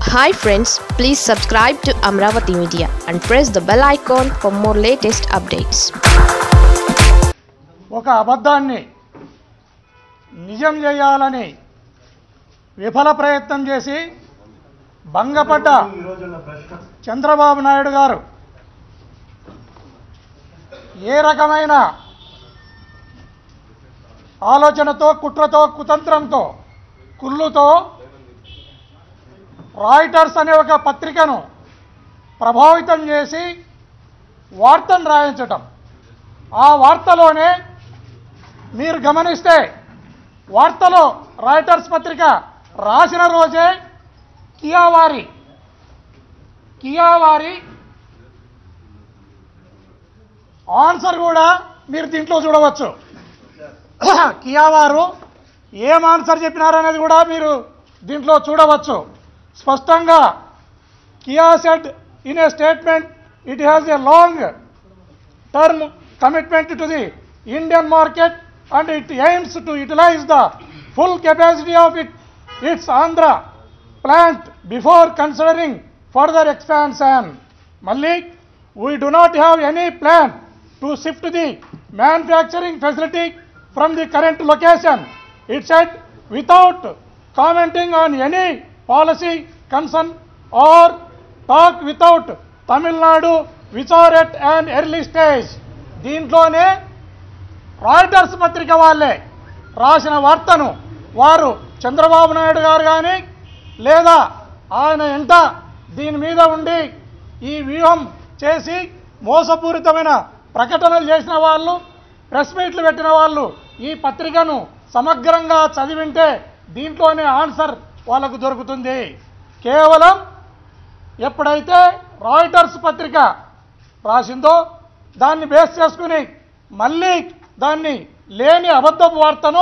Hi friends please subscribe to Amaravati media and press the bell icon for more latest updates ఒక అబద్ధాన్ని నిజం చేయాలని విఫల ప్రయత్నం చేసి భంగపడ్డ చంద్రబాబు నాయుడు గారు ఏ రకమైన ఆలోచనతో కుట్రతో కుతంత్రంతో కుళ్ళుతో రాయిటర్స్ అనే ఒక పత్రికను ప్రభావితం చేసి వార్తను రాయించటం ఆ వార్తలోనే మీరు గమనిస్తే వార్తలో రాయిటర్స్ పత్రిక రాసిన రోజే కియా వారి కియా వారి ఆన్సర్ కూడా మీరు దీంట్లో చూడవచ్చు కియా వారు ఏం ఆన్సర్ చెప్పినారనేది కూడా మీరు దీంట్లో చూడవచ్చు స్పష్టంగా Kia said in a statement it has a long term commitment to the Indian market and it aims to utilize the full capacity of it, its Andhra plant before considering further expansion. Mali, we do not have any plan to shift the manufacturing facility from the current location. It said without commenting on any policy concern or talk without Tamil Nadu which are at and early stage దీంట్లోనే Reuters పత్రిక వాళ్ళే రాసిన వార్తను వారు చంద్రబాబు నాయుడు గారు కానీ లేదా ఆయన ఎంట దీని మీద ఉండి ఈ వ్యూహం చేసి మోసపూరితమైన ప్రకటనలు చేసిన వాళ్ళు ప్రెస్ మీట్లు పెట్టిన వాళ్ళు ఈ పత్రికను సమగ్రంగా చదివింటే దీంట్లోనే ఆన్సర్ వాళ్ళకు దొరుకుతుంది కేవలం ఎప్పుడైతే రాయిటర్స్ పత్రిక రాసిందో దాన్ని బేస్ చేసుకుని మళ్ళీ దాన్ని లేని అబద్ధపు వార్తను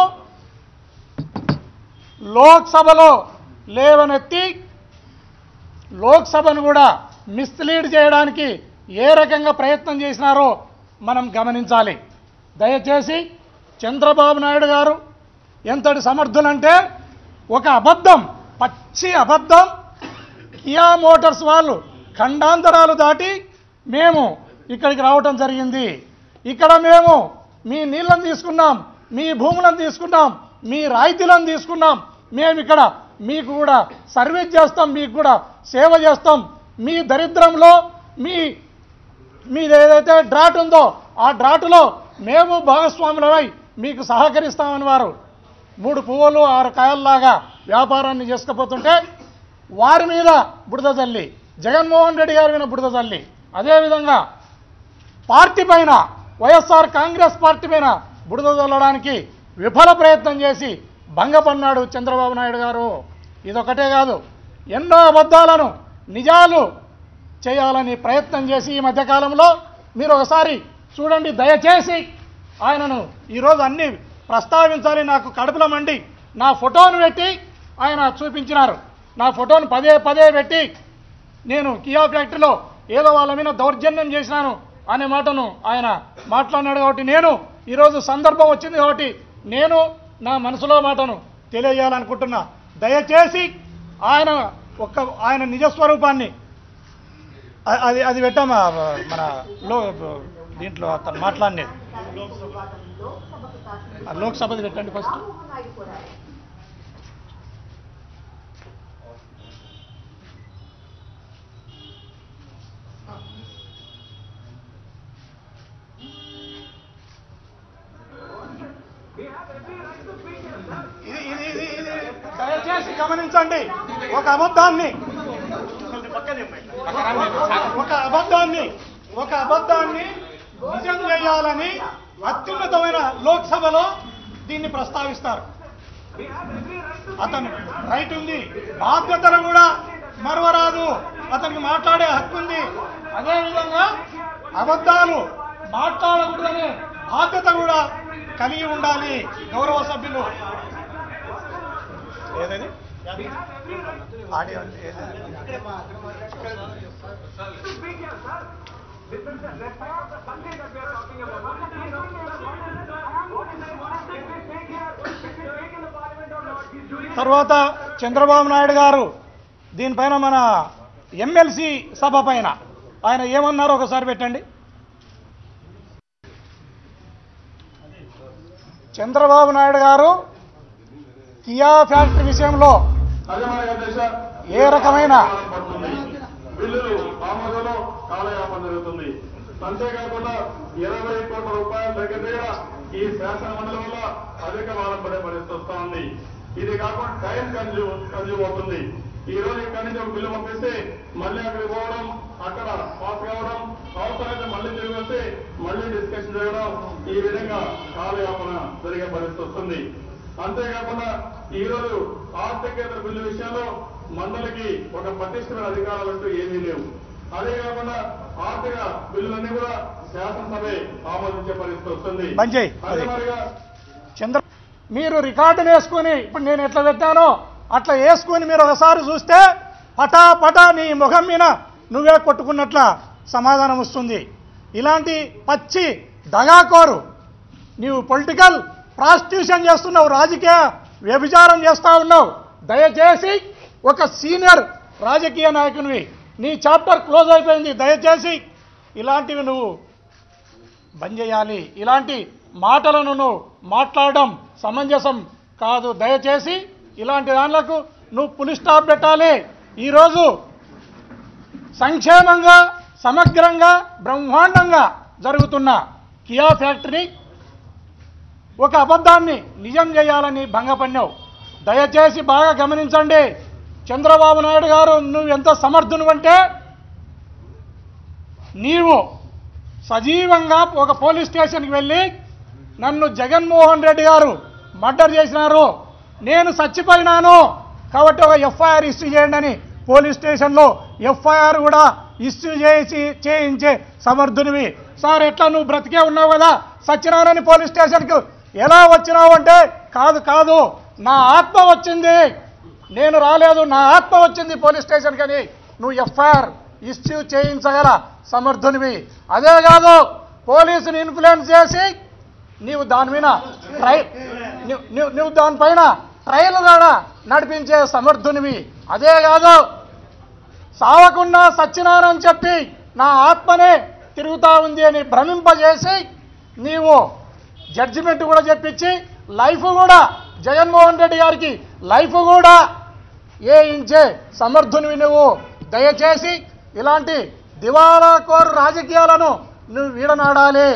లోక్సభలో లేవనెత్తి లోక్సభను కూడా మిస్లీడ్ చేయడానికి ఏ రకంగా ప్రయత్నం చేసినారో మనం గమనించాలి దయచేసి చంద్రబాబు నాయుడు గారు ఎంతటి సమర్థులంటే ఒక అబద్ధం పచ్చి అబద్ధం కియా మోటార్స్ వాళ్ళు ఖండాంతరాలు దాటి మేము ఇక్కడికి రావటం జరిగింది ఇక్కడ మేము మీ నీళ్ళని తీసుకున్నాం మీ భూములను తీసుకున్నాం మీ రాయితీలను తీసుకున్నాం మేము ఇక్కడ మీకు కూడా సర్వీస్ చేస్తాం మీకు కూడా సేవ చేస్తాం మీ దరిద్రంలో మీ మీది ఏదైతే డ్రాట్ ఉందో ఆ డ్రాటులో మేము భాగస్వాములమై మీకు సహకరిస్తామని వారు మూడు పువ్వులు ఆరు కాయల్లాగా వ్యాపారాన్ని చేసుకుపోతుంటే వారి మీద బుడద తల్లి జగన్మోహన్ రెడ్డి గారి మీద బుడద తల్లి అదేవిధంగా పార్టీ పైన వైఎస్ఆర్ కాంగ్రెస్ పార్టీ పైన బుడద చల్లడానికి విఫల ప్రయత్నం చేసి భంగపన్నాడు చంద్రబాబు నాయుడు గారు ఇదొకటే కాదు ఎన్నో అబద్ధాలను నిజాలు చేయాలని ప్రయత్నం చేసి ఈ మధ్యకాలంలో మీరు ఒకసారి చూడండి దయచేసి ఆయనను ఈరోజు అన్ని ప్రస్తావించాలి నాకు కడుపులో మండి నా ఫోటోను పెట్టి ఆయన చూపించినారు నా ఫోటోను పదే పదే పెట్టి నేను కియా ఫ్యాక్టరీలో ఏదో వాళ్ళ మీద దౌర్జన్యం చేసినాను అనే మాటను ఆయన మాట్లాడినాడు కాబట్టి నేను ఈరోజు సందర్భం వచ్చింది కాబట్టి నేను నా మనసులో మాటను తెలియజేయాలనుకుంటున్నా దయచేసి ఆయన ఒక్క ఆయన నిజస్వరూపాన్ని అ- అది అది పెట్టామా మన లో దీంట్లో అతను మాట్లాడినది ఆ లోక్సభది పెట్టండి ఫస్ట్ ఇది ఇది ఇది ఇది దయచేసి గమనించండి ఒక అబద్ధాన్ని ఒక అబద్ధాన్ని ఒక అబద్ధాన్ని నిజం చేయాలని అత్యున్నతమైన లోక్సభలో దీన్ని ప్రస్తావిస్తారు అతను రైట్ ఉంది బాధ్యతను కూడా మరవరాదు అతనికి మాట్లాడే హక్కు ఉంది అదేవిధంగా అబద్ధాలు మాట్లాడకూడదనే బాధ్యత కూడా కలిగి ఉండాలి గౌరవ సభ్యులు ఏదది ఆడియో అంటే ఏదది? తర్వాత చంద్రబాబు నాయుడు గారు దీనిపైన మన ఎమ్మెల్సీ సభ పైన ఆయన ఏమన్నారో ఒకసారి పెట్టండి చంద్రబాబు నాయుడు గారు కియా ఫ్యాక్టరీ విషయంలో అదేమనగా దశ ఏ రకమైన పడుతుంది బిల్లులు ఆమోదంలో కాలయాపన జరుగుతుంది అంతేకాకుండా ఇరవై కోట్ల రూపాయల దగ్గర దగ్గర ఈ శాసన మండలి వల్ల అధిక భారం పడే పరిస్థితి వస్తా ఉంది ఇది కాకుండా టైం కన్జ్యూమ్ కన్జ్యూమ్ అవుతుంది ఈ రోజు ఇక్కడి నుంచి ఒక బిల్లు పంపిస్తే మళ్ళీ అక్కడికి పోవడం అక్కడ పాస్ కావడం అవసరమైతే మళ్ళీ తిరిగి వస్తే మళ్ళీ డిస్కషన్ జరగడం ఈ విధంగా కాలయాపన జరిగే పరిస్థితి వస్తుంది అంతేకాకుండా ఈ రోజు ఆర్థికేతర బిల్లు విషయంలో మండలికి ఒక పటిష్టమైన అధికారాలు అంటూ ఏమీ లేవు అదే కాకుండా ఆర్థిక బిల్లులన్నీ కూడా శాసనసభే ఆమోదించే పరిస్థితి వస్తుంది బంద్ చేయి. అదే మరిగా చంద్ర మీరు రికార్డులు వేసుకొని ఇప్పుడు నేను ఎట్లా పెట్టానో అట్లా వేసుకొని మీరు ఒకసారి చూస్తే పటా పటా నీ ముఖం మీద నువ్వే కొట్టుకున్నట్ల సమాధానం వస్తుంది ఇలాంటి పచ్చి దగాకోరు నీవు పొలిటికల్ ప్రాస్టిట్యూషన్ చేస్తున్నావు రాజకీయ వ్యభిచారం చేస్తా ఉన్నావు దయచేసి ఒక సీనియర్ రాజకీయ నాయకునివి నీ చాప్టర్ క్లోజ్ అయిపోయింది దయచేసి ఇలాంటివి నువ్వు బంద్ చేయాలి ఇలాంటి మాటలను నువ్వు మాట్లాడడం సమంజసం కాదు దయచేసి ఇలాంటి దానిలకు నువ్వు పులి స్టాప్ పెట్టాలి ఈరోజు సంక్షేమంగా సమగ్రంగా బ్రహ్మాండంగా జరుగుతున్న కియా ఫ్యాక్టరీ ఒక అబద్ధాన్ని నిజం చేయాలని భంగపన్నావు దయచేసి బాగా గమనించండి చంద్రబాబు నాయుడు గారు నువ్వు ఎంత సమర్థునువంటే నీవు సజీవంగా ఒక పోలీస్ స్టేషన్కి వెళ్ళి నన్ను జగన్మోహన్ రెడ్డి గారు మర్డర్ చేసినారు నేను చచ్చిపోయినాను కాబట్టి ఒక ఎఫ్ఐఆర్ ఇష్యూ చేయండి అని పోలీస్ స్టేషన్లో ఎఫ్ఐఆర్ కూడా ఇష్యూ చేసి చేయించే సమర్థునివి సార్ ఎట్లా నువ్వు బ్రతికే ఉన్నావు కదా సత్యనారాయణ పోలీస్ స్టేషన్కు ఎలా వచ్చినావు అంటే కాదు కాదు నా ఆత్మ వచ్చింది నేను రాలేదు నా ఆత్మ వచ్చింది పోలీస్ స్టేషన్కి అని నువ్వు ఎఫ్ఐఆర్ ఇష్యూ చేయించగల సమర్థునివి అదే కాదు పోలీసుని ఇన్ఫ్లుయెన్స్ చేసి నీవు దాని మీద ట్రై నువ్వు- నువ్వు నువ్వు దానిపైన ట్రయల్ కూడా నడిపించే సమర్థునివి అదే కాదు సావకుండా సత్యనారాయణ చెప్పి నా ఆత్మనే తిరుగుతా ఉంది అని భ్రమింపజేసి నీవు జడ్జిమెంట్ కూడా చెప్పించి లైఫ్ కూడా జగన్మోహన్ రెడ్డి గారికి లైఫ్ కూడా ఏ ఇంచే సమర్థునివి నువ్వు దయచేసి ఇలాంటి దివాలా కోరు రాజకీయాలను నువ్వు వీడనాడాలి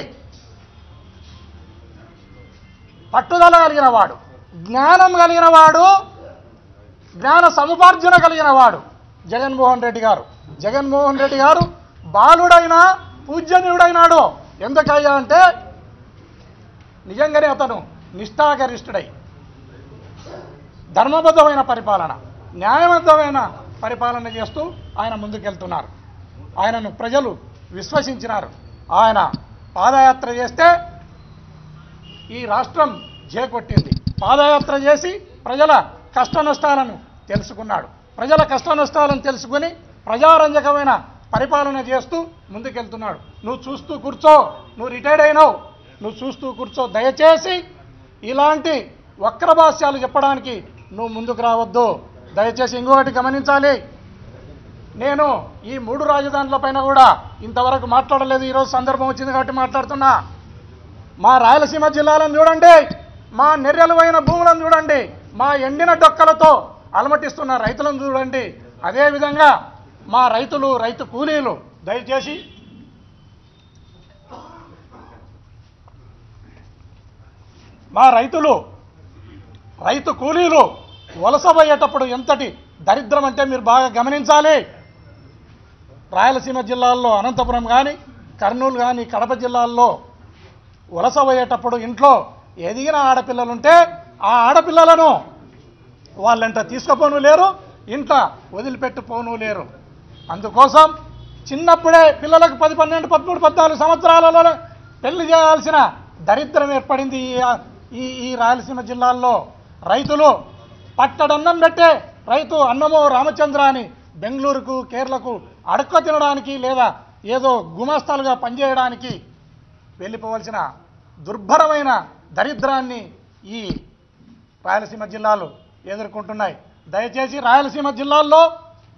పట్టుదల కలిగిన వాడు జ్ఞానం కలిగిన వాడు జ్ఞాన సముపార్జన కలిగిన వాడు జగన్మోహన్ రెడ్డి గారు జగన్మోహన్ రెడ్డి గారు బాలుడైనా పూజ్యనీయుడైనాడు ఎందుకయ్యా అంటే నిజంగానే అతను నిష్ఠాగరిష్ఠుడై ధర్మబద్ధమైన పరిపాలన న్యాయబద్ధమైన పరిపాలన చేస్తూ ఆయన ముందుకెళ్తున్నారు ఆయనను ప్రజలు విశ్వసించినారు ఆయన పాదయాత్ర చేస్తే ఈ రాష్ట్రం చేకొట్టింది పాదయాత్ర చేసి ప్రజల కష్ట నష్టాలను తెలుసుకున్నాడు ప్రజల కష్ట నష్టాలను తెలుసుకుని ప్రజారంజకమైన పరిపాలన చేస్తూ ముందుకెళ్తున్నాడు నువ్వు చూస్తూ కూర్చో నువ్వు రిటైర్డ్ అయినావు నువ్వు చూస్తూ కూర్చో దయచేసి ఇలాంటి వక్రభాష్యాలు చెప్పడానికి నువ్వు ముందుకు రావద్దు దయచేసి ఇంకొకటి గమనించాలి నేను ఈ మూడు రాజధానుల పైన కూడా ఇంతవరకు మాట్లాడలేదు ఈరోజు సందర్భం వచ్చింది కాబట్టి మాట్లాడుతున్నా మా రాయలసీమ జిల్లాలను చూడండి మా నెర్రెలువైన భూములను చూడండి మా ఎండిన డొక్కలతో అలమటిస్తున్న రైతులను చూడండి అదేవిధంగా మా రైతులు రైతు కూలీలు దయచేసి మా రైతులు రైతు కూలీలు వలసపోయేటప్పుడు ఎంతటి దరిద్రం అంటే మీరు బాగా గమనించాలి రాయలసీమ జిల్లాల్లో అనంతపురం కానీ కర్నూలు కానీ కడప జిల్లాల్లో వలస పోయేటప్పుడు ఇంట్లో ఎదిగిన ఆడపిల్లలుంటే ఆ ఆడపిల్లలను వాళ్ళంట తీసుకుపోను లేరు ఇంట్లో వదిలిపెట్టి పోను లేరు అందుకోసం చిన్నప్పుడే పిల్లలకు పది పన్నెండు పదమూడు పద్నాలుగు సంవత్సరాలలో పెళ్లి చేయాల్సిన దరిద్రం ఏర్పడింది ఈ- ఈ ఈ రాయలసీమ జిల్లాల్లో రైతులు పట్టడన్నం పెట్టే రైతు అన్నమో రామచంద్ర అని బెంగళూరుకు కేరళకు అడక్క తినడానికి లేదా ఏదో గుమాస్తాలుగా పనిచేయడానికి వెళ్ళిపోవలసిన దుర్భరమైన దరిద్రాన్ని ఈ రాయలసీమ జిల్లాలు ఎదుర్కొంటున్నాయి దయచేసి రాయలసీమ జిల్లాల్లో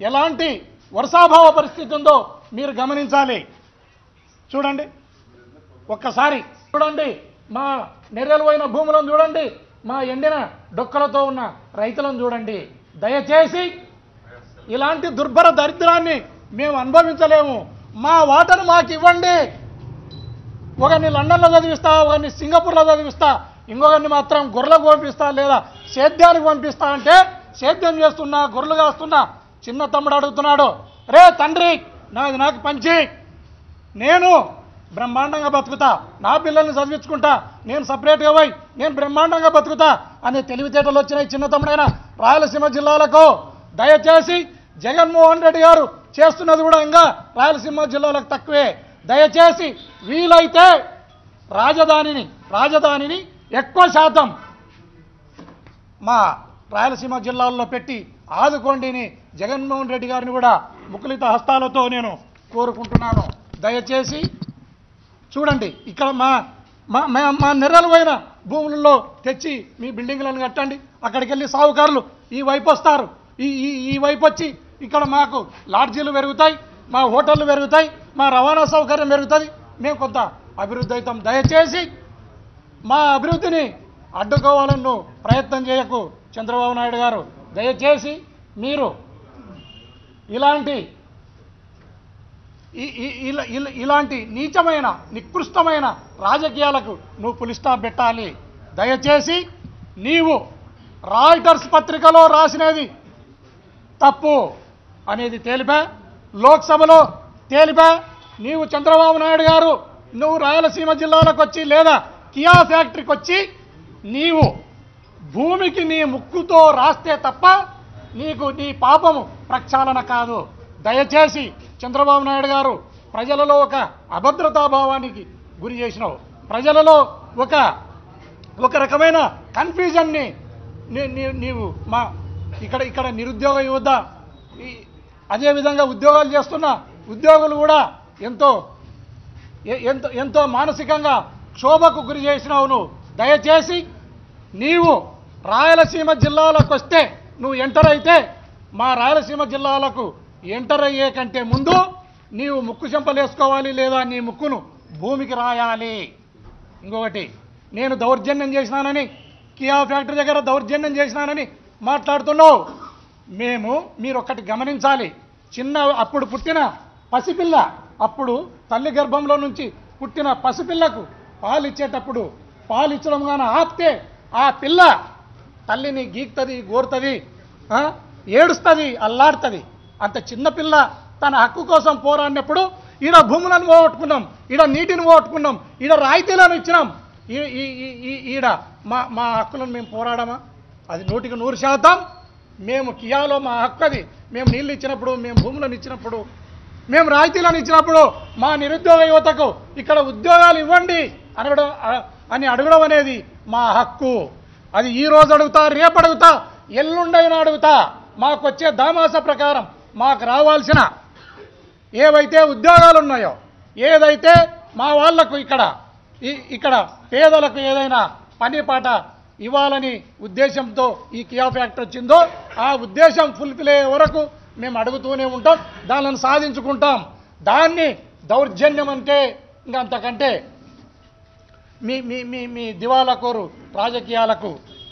ఎలాంటి వర్షాభావ పరిస్థితి ఉందో మీరు గమనించాలి చూడండి ఒక్కసారి చూడండి మా నెర్రెలువైన భూములను చూడండి మా ఎండిన డొక్కలతో ఉన్న రైతులను చూడండి దయచేసి ఇలాంటి దుర్భర దరిద్రాన్ని మేము అనుభవించలేము మా వాటను మాకు ఇవ్వండి ఒకరిని లండన్లో చదివిస్తా ఒకరిని సింగపూర్లో చదివిస్తా ఇంకొకరిని మాత్రం గొర్రెలకు పంపిస్తా లేదా సేద్యానికి పంపిస్తా అంటే సేద్యం చేస్తున్నా గొర్రెలు కాస్తున్నా చిన్న తమ్ముడు అడుగుతున్నాడు రే తండ్రి నాది నాకు పంచి నేను బ్రహ్మాండంగా బతుకుతా నా పిల్లల్ని చదివించుకుంటా నేను సపరేట్గా పోయి నేను బ్రహ్మాండంగా బతుకుతా అనే తెలివితేటలు వచ్చినాయి చిన్న తమ్ముడైన రాయలసీమ జిల్లాలకు దయచేసి జగన్మోహన్ రెడ్డి గారు చేస్తున్నది కూడా ఇంకా రాయలసీమ జిల్లాలకు తక్కువే దయచేసి వీలైతే రాజధానిని రాజధానిని ఎక్కువ శాతం మా రాయలసీమ జిల్లాల్లో పెట్టి ఆదుకోండిని జగన్మోహన్ రెడ్డి గారిని కూడా ముకులిత హస్తాలతో నేను కోరుకుంటున్నాను దయచేసి చూడండి ఇక్కడ మా మా మా- మా నెర్రలువైన భూములలో తెచ్చి మీ బిల్డింగ్లను కట్టండి అక్కడికి వెళ్ళి సావుకారులు ఈ వైపు వస్తారు ఈ ఈ ఈ వైపు వచ్చి ఇక్కడ మాకు లాడ్జీలు పెరుగుతాయి మా హోటళ్ళు పెరుగుతాయి మా రవాణా సౌకర్యం పెరుగుతుంది మేము కొంత అభివృద్ధి అవుతాం దయచేసి మా అభివృద్ధిని అడ్డుకోవాలని నువ్వు ప్రయత్నం చేయకు చంద్రబాబు నాయుడు గారు దయచేసి మీరు ఇలాంటి ఈ- ఈ- ఇలా- ఇలా- ఇలాంటి నీచమైన నికృష్టమైన రాజకీయాలకు నువ్వు పులి స్టాప్ పెట్టాలి దయచేసి నీవు రాయిటర్స్ పత్రికలో రాసినది తప్పు అనేది తేలిపా లోక్సభలో తేలిపా నీవు చంద్రబాబు నాయుడు గారు నువ్వు రాయలసీమ జిల్లాలకు వచ్చి లేదా కియా ఫ్యాక్టరీకి వచ్చి నీవు భూమికి నీ ముక్కుతో రాస్తే తప్ప నీకు నీ పాపము ప్రక్షాళన కాదు దయచేసి చంద్రబాబు నాయుడు గారు ప్రజలలో ఒక అభద్రతా భావానికి గురి చేసినావు ప్రజలలో ఒక ఒక రకమైన కన్ఫ్యూజన్ని నీ- నీ- నీవు మా ఇక్కడ ఇక్కడ నిరుద్యోగ యువత ఈ- అదేవిధంగా ఉద్యోగాలు చేస్తున్న ఉద్యోగులు కూడా ఎంతో ఎ- ఎంతో ఎంతో మానసికంగా క్షోభకు గురి చేసినావు నువ్వు దయచేసి నీవు రాయలసీమ జిల్లాలకు వస్తే నువ్వు ఎంటర్ అయితే మా రాయలసీమ జిల్లాలకు ఎంటర్ అయ్యే కంటే ముందు నీవు ముక్కు చెంపలేసుకోవాలి లేదా నీ ముక్కును భూమికి రాయాలి ఇంకొకటి నేను దౌర్జన్యం చేసినానని కియా ఫ్యాక్టరీ దగ్గర దౌర్జన్యం చేసినానని మాట్లాడుతున్నావు మేము మీరు ఒక్కటి గమనించాలి చిన్న అప్పుడు పుట్టిన పసిపిల్ల అప్పుడు తల్లి గర్భంలో నుంచి పుట్టిన పసిపిల్లకు పాలు ఇచ్చేటప్పుడు పాలు ఇచ్చడం కానీ ఆపితే ఆ పిల్ల తల్లిని గీక్తుంది గోరుతుంది ఏడుస్తుంది అల్లాడుతుంది అంత చిన్న పిల్ల తన హక్కు కోసం పోరాడినప్పుడు ఈడ భూములను పోగొట్టుకున్నాం ఈడ నీటిని పోగొట్టుకున్నాం ఈడ రాయితీలను ఇచ్చినాం ఈ- ఈ- ఈ- ఈ- ఈడ మా మా హక్కులను మేము పోరాడమా అది నూటికి నూరు శాతం మేము కియాలో మా హక్కు అది మేము నీళ్ళు ఇచ్చినప్పుడు మేము భూములను ఇచ్చినప్పుడు మేము రాయితీలను ఇచ్చినప్పుడు మా నిరుద్యోగ యువతకు ఇక్కడ ఉద్యోగాలు ఇవ్వండి అనడం అ- అని అడగడం అనేది మా హక్కు అది ఈ రోజు అడుగుతా రేపు అడుగుతా ఎల్లుండైనా అడుగుతా మాకు వచ్చే దామాస ప్రకారం మాకు రావాల్సిన ఏవైతే ఉద్యోగాలు ఉన్నాయో ఏదైతే మా వాళ్లకు ఇక్కడ ఈ- ఇక్కడ పేదలకు ఏదైనా పని పాట ఇవ్వాలని ఉద్దేశంతో ఈ కియా ఫ్యాక్టరీ వచ్చిందో ఆ ఉద్దేశం ఫుల్ఫిల్ అయ్యే వరకు మేము అడుగుతూనే ఉంటాం దానిని సాధించుకుంటాం దాన్ని దౌర్జన్యం అంటే ఇంకా అంతకంటే మీ మీ మీ మీ దివాలా కోరు రాజకీయాలకు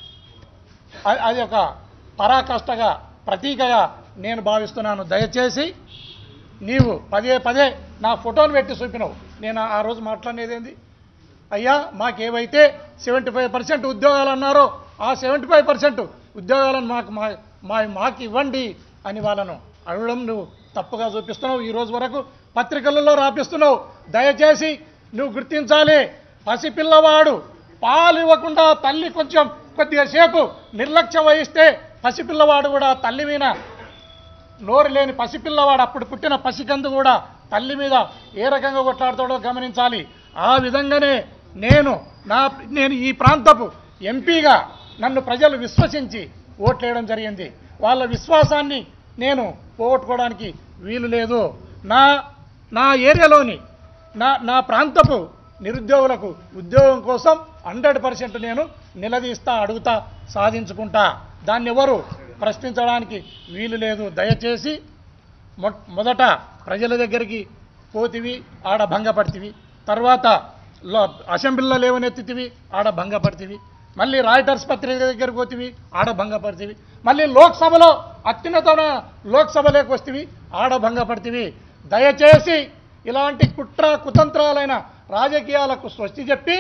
అ- అది ఒక పరాకాష్ఠగా ప్రతీకగా నేను భావిస్తున్నాను దయచేసి నీవు పదే పదే నా ఫోటోను పెట్టి చూపినావు నేను ఆ రోజు మాట్లాడేది ఏంది అయ్యా మాకేవైతే సెవెంటీ ఫైవ్ పర్సెంట్ ఉద్యోగాలు అన్నారో ఆ సెవెంటీ ఫైవ్ పర్సెంట్ ఉద్యోగాలను మాకు మా మా మాకు ఇవ్వండి అని వాళ్ళను అడగడం నువ్వు తప్పుగా చూపిస్తున్నావు ఈ రోజు వరకు పత్రికలలో రాపిస్తున్నావు దయచేసి నువ్వు గుర్తించాలి పసిపిల్లవాడు పాలు ఇవ్వకుండా తల్లి కొంచెం కొద్దిగా సేపు నిర్లక్ష్యం వహిస్తే పసిపిల్లవాడు కూడా తల్లి మీద నోరు లేని పసిపిల్లవాడు అప్పుడు పుట్టిన పసికందు కూడా తల్లి మీద ఏ రకంగా కొట్లాడుతాడో గమనించాలి ఆ విధంగానే నేను నా నేను ఈ ప్రాంతపు ఎంపీగా నన్ను ప్రజలు విశ్వసించి ఓట్లేయడం జరిగింది వాళ్ళ విశ్వాసాన్ని నేను పోగొట్టుకోవడానికి వీలు లేదు నా నా ఏరియాలోని నా నా ప్రాంతపు నిరుద్యోగులకు ఉద్యోగం కోసం హండ్రెడ్ పర్సెంట్ నేను నిలదీస్తా అడుగుతా సాధించుకుంటా దాన్ని ఎవరు ప్రశ్నించడానికి వీలు లేదు దయచేసి మొ- మొదట ప్రజల దగ్గరికి పోతివి ఆడ భంగపడితివి తర్వాత లో అసెంబ్లీలో లేవనెత్తితివి ఆడ భంగపడితివి మళ్ళీ రాయిటర్స్ పత్రిక దగ్గరికి పోతివి ఆడ భంగపడితివి మళ్ళీ లోక్సభలో అత్యున్నతమైన లోక్సభలోకి వస్తేవి ఆడ భంగపడితివి దయచేసి ఇలాంటి కుట్ర కుతంత్రాలైన రాజకీయాలకు స్వస్తి చెప్పి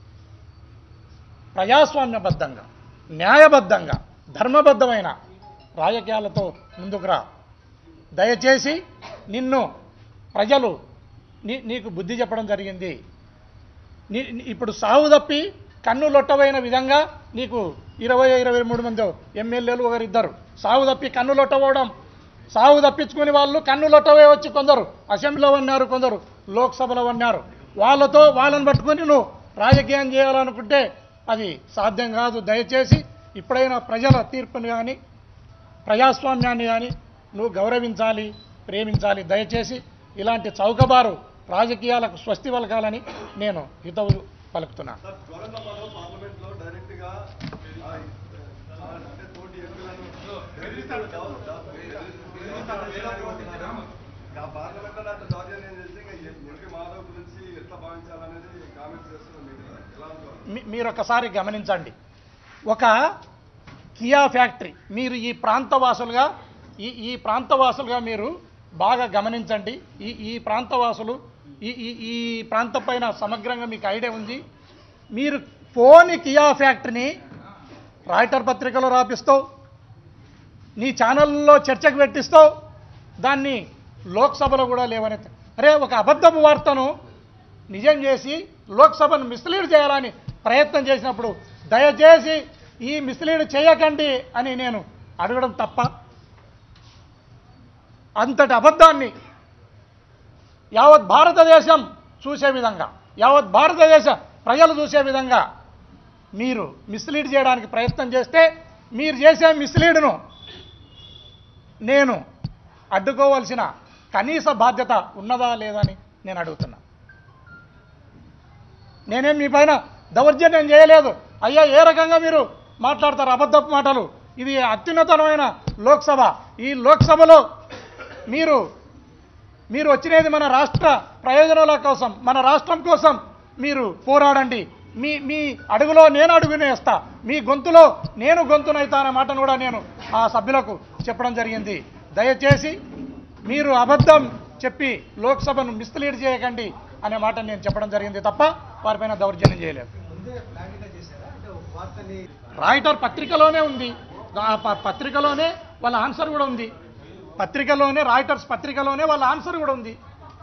ప్రజాస్వామ్యబద్ధంగా న్యాయబద్ధంగా ధర్మబద్ధమైన రాజకీయాలతో ముందుకు రా దయచేసి నిన్ను ప్రజలు నీ నీకు బుద్ధి చెప్పడం జరిగింది నీ నీ- ఇప్పుడు సావు తప్పి కన్ను లొట్టవైన విధంగా నీకు ఇరవై ఇరవై మూడు మంది ఎమ్మెల్యేలు ఒకరిద్దరు సావు తప్పి కన్ను లొట్టవడం సావు తప్పించుకుని వాళ్ళు కన్ను లొట్టవే వచ్చి కొందరు అసెంబ్లీలో ఉన్నారు కొందరు లోక్సభలో ఉన్నారు వాళ్ళతో వాళ్ళని పట్టుకొని నువ్వు రాజకీయం చేయాలనుకుంటే అది సాధ్యం కాదు దయచేసి ఇప్పుడైనా ప్రజల తీర్పుని కానీ ప్రజాస్వామ్యాన్ని కానీ నువ్వు గౌరవించాలి ప్రేమించాలి దయచేసి ఇలాంటి చౌకబారు రాజకీయాలకు స్వస్తి పలకాలని నేను హితవు పలుకుతున్నాను సార్ గౌరవాబాద్ పార్లమెంట్ లో డైరెక్ట్ గా ఆ, ఆ, అంటే తోటి ఎంపీలను పార్లమెంట్ లో అట్లా దౌర్జన్యం చేసి ఇంకా ఎంపీ మాధవ్ గురించి ఎట్లా భావించాలనేది కామెంట్స్ చేస్తున్నాం మీరు ఎలా అనుకోవాలి మీ- మీరు ఒకసారి గమనించండి ఒక కియా ఫ్యాక్టరీ మీరు ఈ ప్రాంతవాసులుగా ఈ ఈ ప్రాంతవాసులుగా మీరు బాగా గమనించండి ఈ ఈ ప్రాంతవాసులు ఈ ఈ ఈ ప్రాంతం పైన సమగ్రంగా మీకు ఐడియా ఉంది మీరు పోని కియా ఫ్యాక్టరీని రాయిటర్ పత్రికలో రాపిస్తావు నీ ఛానల్లో చర్చకు పెట్టిస్తావు దాన్ని లోక్సభలో కూడా లేవనెత్త అరే ఒక అబద్ధపు వార్తను నిజం చేసి లోక్సభను మిస్లీడ్ చేయాలని ప్రయత్నం చేసినప్పుడు దయచేసి ఈ మిస్లీడ్ చేయకండి అని నేను అడగడం తప్ప అంతటి అబద్ధాన్ని యావత్ భారతదేశం చూసే విధంగా యావత్ భారతదేశ ప్రజలు చూసే విధంగా మీరు మిస్లీడ్ చేయడానికి ప్రయత్నం చేస్తే మీరు చేసే మిస్లీడ్ను నేను అడ్డుకోవాల్సిన కనీస బాధ్యత ఉన్నదా లేదా అని నేను అడుగుతున్నా నేనేం మీ పైన దౌర్జన్యం చేయలేదు అయ్యా ఏ రకంగా మీరు మాట్లాడతారు అబద్ధపు మాటలు ఇది అత్యున్నతమైన లోక్సభ ఈ లోక్సభలో మీరు మీరు వచ్చినది మన రాష్ట్ర ప్రయోజనాల కోసం మన రాష్ట్రం కోసం మీరు పోరాడండి మీ మీ అడుగులో నేను అడుగునే వేస్తా మీ గొంతులో నేను గొంతునైతా అనే మాటను కూడా నేను ఆ సభ్యులకు చెప్పడం జరిగింది దయచేసి మీరు అబద్ధం చెప్పి లోక్సభను మిస్లీడ్ చేయకండి అనే మాట నేను చెప్పడం జరిగింది తప్ప వారిపైన దౌర్జన్యం చేయలేదు రాయిటర్ పత్రికలోనే ఉంది ఆ ప- పత్రికలోనే వాళ్ళ ఆన్సర్ కూడా ఉంది పత్రికలోనే రాయిటర్స్ పత్రికలోనే వాళ్ళ ఆన్సర్ కూడా ఉంది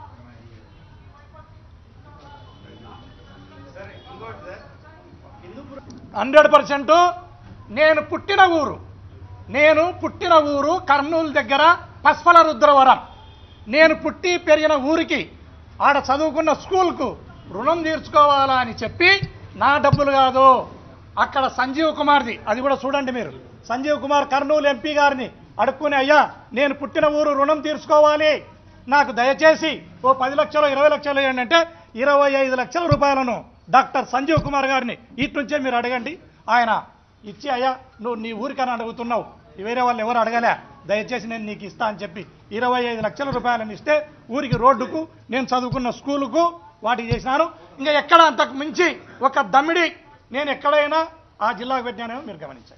హండ్రెడ్ పర్సెంట్ నేను పుట్టిన ఊరు నేను పుట్టిన ఊరు కర్నూలు దగ్గర పస్పల రుద్రవరం నేను పుట్టి పెరిగిన ఊరికి ఆడ చదువుకున్న స్కూల్కు రుణం తీర్చుకోవాలా అని చెప్పి నా డబ్బులు కాదు అక్కడ సంజీవ్ కుమార్ది అది కూడా చూడండి మీరు సంజీవ్ కుమార్ కర్నూలు ఎంపీ గారిని అడుక్కుని అయ్యా నేను పుట్టిన ఊరు రుణం తీర్చుకోవాలి నాకు దయచేసి ఓ పది లక్షలు ఇరవై లక్షలు ఇవ్వండి అంటే ఇరవై ఐదు లక్షల రూపాయలను డాక్టర్ సంజీవ్ కుమార్ గారిని ఇటు నుంచే మీరు అడగండి ఆయన ఇచ్చి అయ్యా నువ్వు నీ ఊరికని అడుగుతున్నావు వేరే వాళ్ళు ఎవరు అడగలే దయచేసి నేను నీకు ఇస్తా అని చెప్పి ఇరవై ఐదు లక్షల రూపాయలను ఇస్తే ఊరికి రోడ్డుకు నేను చదువుకున్న స్కూలుకు వాటికి చేసినాను ఇంకా ఎక్కడ అంతకు మించి ఒక దమ్మిడి నేను ఎక్కడైనా ఆ జిల్లాకు పెట్టానేమో మీరు గమనించండి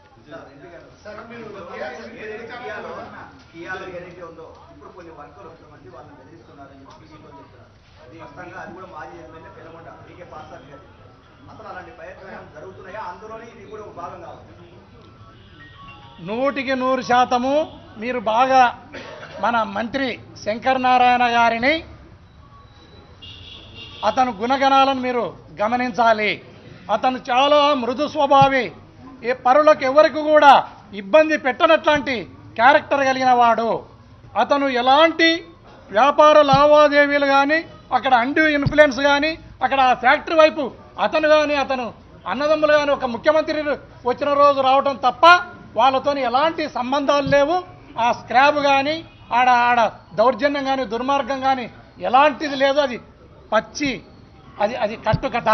కియాలో ఏదైతే ఉందో ఇప్పుడు కొన్ని వర్కర్లు వస్తామండి వాళ్ళని బెదిరిస్తున్నారని చెప్పి టీవీలో చెప్తున్నారు స్పష్టంగా అది కూడా మాజీ ఎమ్మెల్యే పెనమండ పీకే పాస్టర్ గారు అసలు అలాంటి ప్రయత్నం జరుగుతున్నాయా అందులోనే ఇది కూడా ఒక భాగం కావాలి నూటికి నూరు శాతము మీరు బాగా మన మంత్రి శంకర్ నారాయణ గారిని అతను గుణగణాలను మీరు గమనించాలి అతను చాలా మృదు స్వభావి ఏ పరులకు ఎవరికి కూడా ఇబ్బంది పెట్టనట్లాంటి క్యారెక్టర్ కలిగిన వాడు అతను ఎలాంటి వ్యాపార లావాదేవీలు కానీ అక్కడ అండి ఇన్ఫ్లుయెన్స్ కానీ అక్కడ ఆ ఫ్యాక్టరీ వైపు అతను కానీ అతను అన్నదమ్ములు కానీ ఒక ముఖ్యమంత్రి వచ్చిన రోజు రావటం తప్ప వాళ్ళతోని ఎలాంటి సంబంధాలు లేవు ఆ స్క్రాబ్ కానీ ఆడ ఆడ దౌర్జన్యం కానీ దుర్మార్గం కానీ ఎలాంటిది లేదు అది పచ్చి అది అది కట్టుకట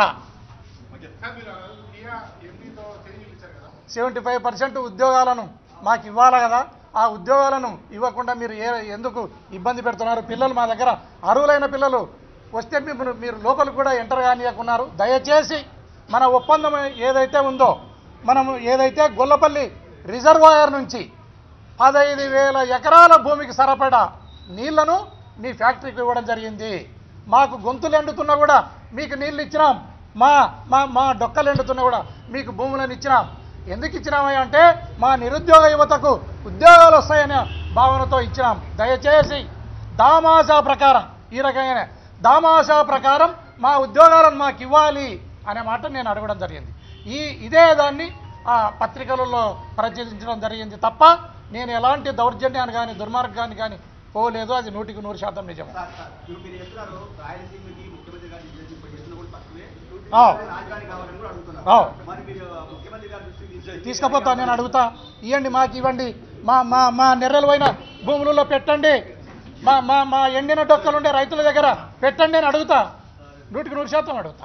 సెవెంటీ ఫైవ్ పర్సెంట్ ఉద్యోగాలను మాకు ఇవ్వాలి కదా ఆ ఉద్యోగాలను ఇవ్వకుండా మీరు ఏ ఎందుకు ఇబ్బంది పెడుతున్నారు పిల్లలు మా దగ్గర అర్హులైన పిల్లలు వస్తే మీరు మీరు లోపలికి కూడా ఎంటర్ కానియకున్నారు దయచేసి మన ఒప్పందం ఏదైతే ఉందో మనము ఏదైతే గొల్లపల్లి రిజర్వాయర్ నుంచి పదహైదు వేల ఎకరాల భూమికి సరిపడా నీళ్లను మీ ఫ్యాక్టరీకి ఇవ్వడం జరిగింది మాకు గొంతులు ఎండుతున్నా కూడా మీకు నీళ్ళు ఇచ్చినాం మా మా మా డొక్కలు ఎండుతున్నా కూడా మీకు భూములను ఇచ్చినాం ఎందుకు ఇచ్చినామయ్య అంటే మా నిరుద్యోగ యువతకు ఉద్యోగాలు వస్తాయనే భావనతో ఇచ్చినాం దయచేసి దామాషా ప్రకారం ఈ రకమైన దామాషా ప్రకారం మా ఉద్యోగాలను మాకు ఇవ్వాలి అనే మాట నేను అడగడం జరిగింది ఈ ఇదే దాన్ని ఆ పత్రికలలో ప్రచురించడం జరిగింది తప్ప నేను ఎలాంటి దౌర్జన్యాన్ని కానీ దుర్మార్గాన్ని కానీ పోలేదు అది నూటికి నూరు శాతం నిజం సార్ సార్ ఇప్పుడు మీరు చెప్తున్నారు రాయలసీమకి ముఖ్యమంత్రి గారి ఇప్పుడు చేస్తున్న కూడా తక్కువే ఆ. రాజధాని కావాలని కూడా ఆ. అడుగుతున్నారు మరి మీరు ముఖ్యమంత్రి గారి దృష్టికి తీసుకెళ్ళి- తీసుకపోతా నేను అడుగుతా ఇవ్వండి మాకు ఇవ్వండి మా మా మా నెర్రలు పోయిన భూములలో పెట్టండి మా మా మా ఎండిన డొక్కలుండే రైతుల దగ్గర పెట్టండి అని అడుగుతా నూటికి నూరు శాతం అడుగుతా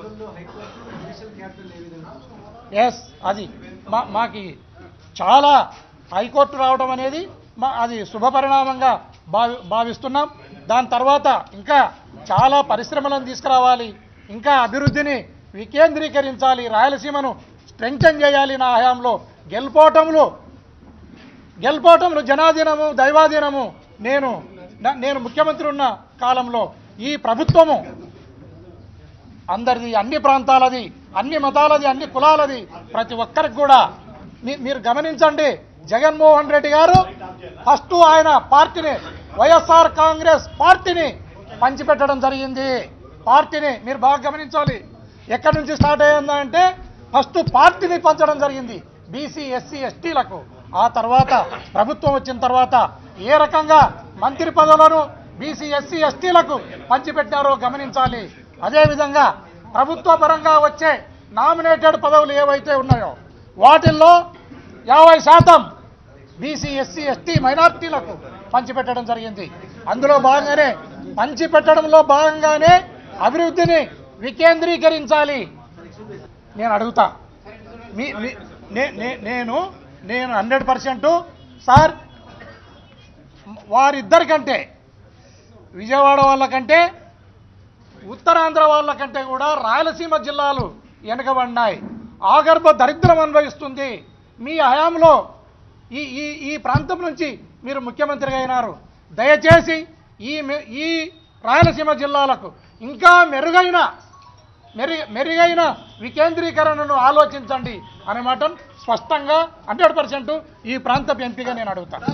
ఎస్ అది మా మాకి చాలా హైకోర్టు రావడం అనేది మా అది శుభపరిణామంగా భావి భావిస్తున్నాం దాని తర్వాత ఇంకా చాలా పరిశ్రమలను తీసుకురావాలి ఇంకా అభివృద్ధిని వికేంద్రీకరించాలి రాయలసీమను స్ట్రెంగ్టన్ చేయాలి నా హయాంలో గెలుపోవటంలో గెలుపోవటంలో జనాధీనము దైవాధీనము నేను న- నేను ముఖ్యమంత్రి ఉన్న కాలంలో ఈ ప్రభుత్వము అందరిది అన్ని ప్రాంతాలది అన్ని మతాలది అన్ని కులాలది ప్రతి ఒక్కరికి కూడా మీ- మీరు గమనించండి జగన్మోహన్ రెడ్డి గారు ఫస్ట్ ఆయన పార్టీని వైఎస్ఆర్ కాంగ్రెస్ పార్టీని పంచిపెట్టడం జరిగింది పార్టీని మీరు బాగా గమనించాలి ఎక్కడి నుంచి స్టార్ట్ అయ్యిందంటే ఫస్ట్ పార్టీని పంచడం జరిగింది బీసీ ఎస్సీ ఎస్టీలకు ఆ తర్వాత ప్రభుత్వం వచ్చిన తర్వాత ఏ రకంగా మంత్రి పదవులను బీసీ ఎస్సీ ఎస్టీలకు పంచిపెట్టారో గమనించాలి అదేవిధంగా ప్రభుత్వ పరంగా వచ్చే నామినేటెడ్ పదవులు ఏవైతే ఉన్నాయో వాటిల్లో యాభై శాతం బీసీ ఎస్సీ ఎస్టీ మైనార్టీలకు పంచిపెట్టడం జరిగింది అందులో భాగంగానే పంచిపెట్టడంలో భాగంగానే అభివృద్ధిని వికేంద్రీకరించాలి నేను అడుగుతా మీ మీ- నే- నే- నేను నేను హండ్రెడ్ పర్సెంట్ సార్ వారిద్దరికంటే విజయవాడ వాళ్ళకంటే ఉత్తరాంధ్ర వాళ్ళకంటే కూడా రాయలసీమ జిల్లాలు వెనుకబడినాయి ఆగర్భ దరిద్రం అనుభవిస్తుంది మీ హయాంలో ఈ ఈ ఈ ప్రాంతం నుంచి మీరు ముఖ్యమంత్రిగా అయినారు దయచేసి ఈ మె- ఈ రాయలసీమ జిల్లాలకు ఇంకా మెరుగైన మెరుగ మెరుగైన వికేంద్రీకరణను ఆలోచించండి అనే మాట స్పష్టంగా హండ్రెడ్ పర్సెంట్ ఈ ప్రాంతపు ఎంపీగా నేను అడుగుతాను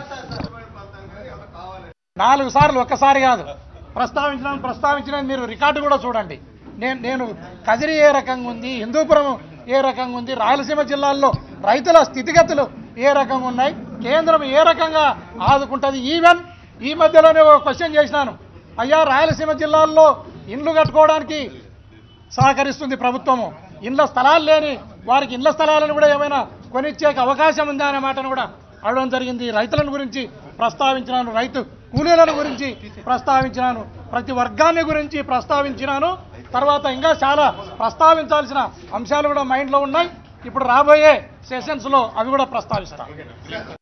నాలుగు సార్లు ఒక్కసారి కాదు ప్రస్తావించిన ప్రస్తావించిన మీరు రికార్డు కూడా చూడండి నేను నేను కదిరి ఏ రకంగా ఉంది హిందూపురం ఏ రకంగా ఉంది రాయలసీమ జిల్లాల్లో రైతుల స్థితిగతులు ఏ రకంగా ఉన్నాయి కేంద్రం ఏ రకంగా ఆదుకుంటుంది ఈవెన్ ఈ మధ్యలోనే ఒక క్వశ్చన్ చేసినాను అయ్యా రాయలసీమ జిల్లాల్లో ఇండ్లు కట్టుకోవడానికి సహకరిస్తుంది ప్రభుత్వము ఇండ్ల స్థలాలు లేని వారికి ఇండ్ల స్థలాలను కూడా ఏమైనా కొనిచ్చే అవకాశం ఉందా అనే మాటను కూడా అడగడం జరిగింది రైతులను గురించి ప్రస్తావించినాను రైతు కూలీలను గురించి ప్రస్తావించినాను ప్రతి వర్గాన్ని గురించి ప్రస్తావించినాను తర్వాత ఇంకా చాలా ప్రస్తావించాల్సిన అంశాలు కూడా మైండ్లో ఉన్నాయి ఇప్పుడు రాబోయే సెషన్స్లో అవి కూడా ప్రస్తావిస్తాను